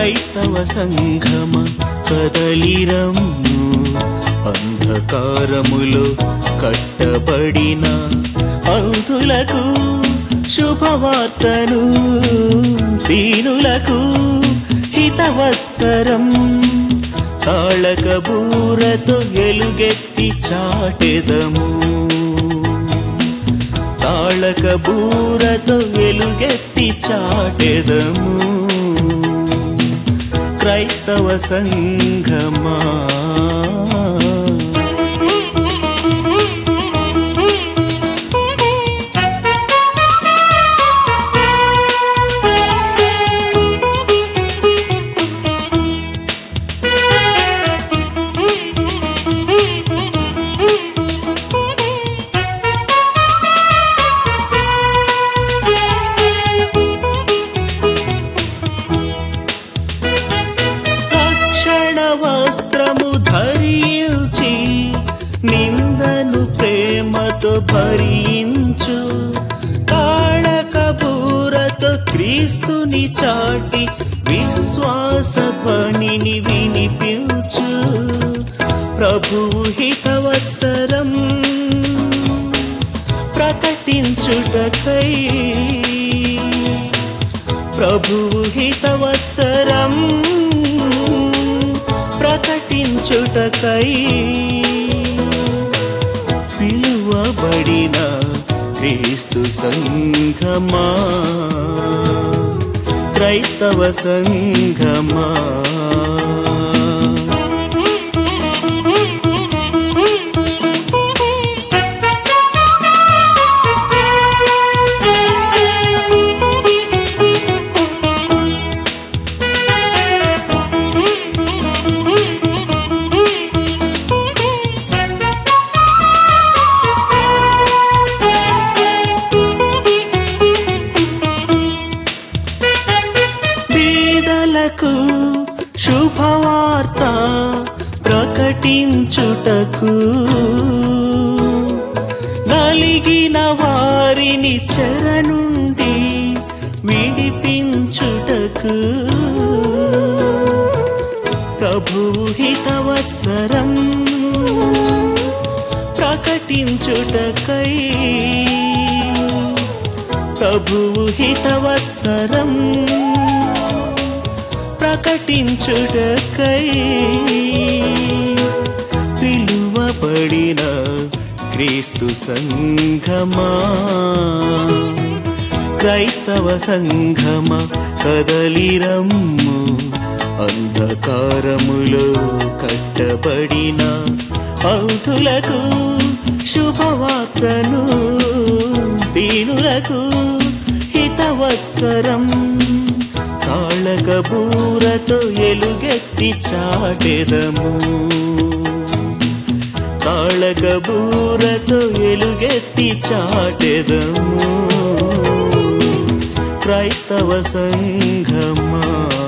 క్రైస్తవ సంఘమ కదలిరమ్ము అంధకారములో కట్టబడిన అంధులకు శుభవార్తను దీనులకు హితవత్సరం తాళక బూరతో ఎలుగెత్తి చాటెదము తాళక బూరతో ఎలుగెత్తి చాటెదము క్రైస్తవ సంఘమా రక్షణ వస్త్రము ధరించి నిందను ప్రేమతో భరించు తాళక బూరతో క్రీస్తుని చాటి విశ్వాస ధ్వనిని వినిపించు ప్రభువు హితవత్సరం ప్రకటించుటకై ప్రభువు హితవత్సరం ప్రకటించుటకై పిలువబడిన క్రీస్తు సంఘమా క్రైస్తవ సంఘమా బీదలకు శుభవార్త ప్రకటించుటకు నలిగిన వారిని చెర నుండి విడిపించుటకు ప్రభువు హితవత్సరం ప్రకటించుటకై ప్రభువు హితవత్సరం ప్రకటించుటకై పిలువబడిన క్రీస్తు సంఘమా క్రైస్తవ సంఘమ కదలిరమ్ము అంధకారములో కట్టబడిన ఔతులకు శుభవార్తను దీనులకు హితవత్సరం తాళక బూరతో ఎలుగెత్తి చాటెదము తాళక బూరతో ఎలుగెత్తి చాటెదము క్రైస్తవ సంఘమా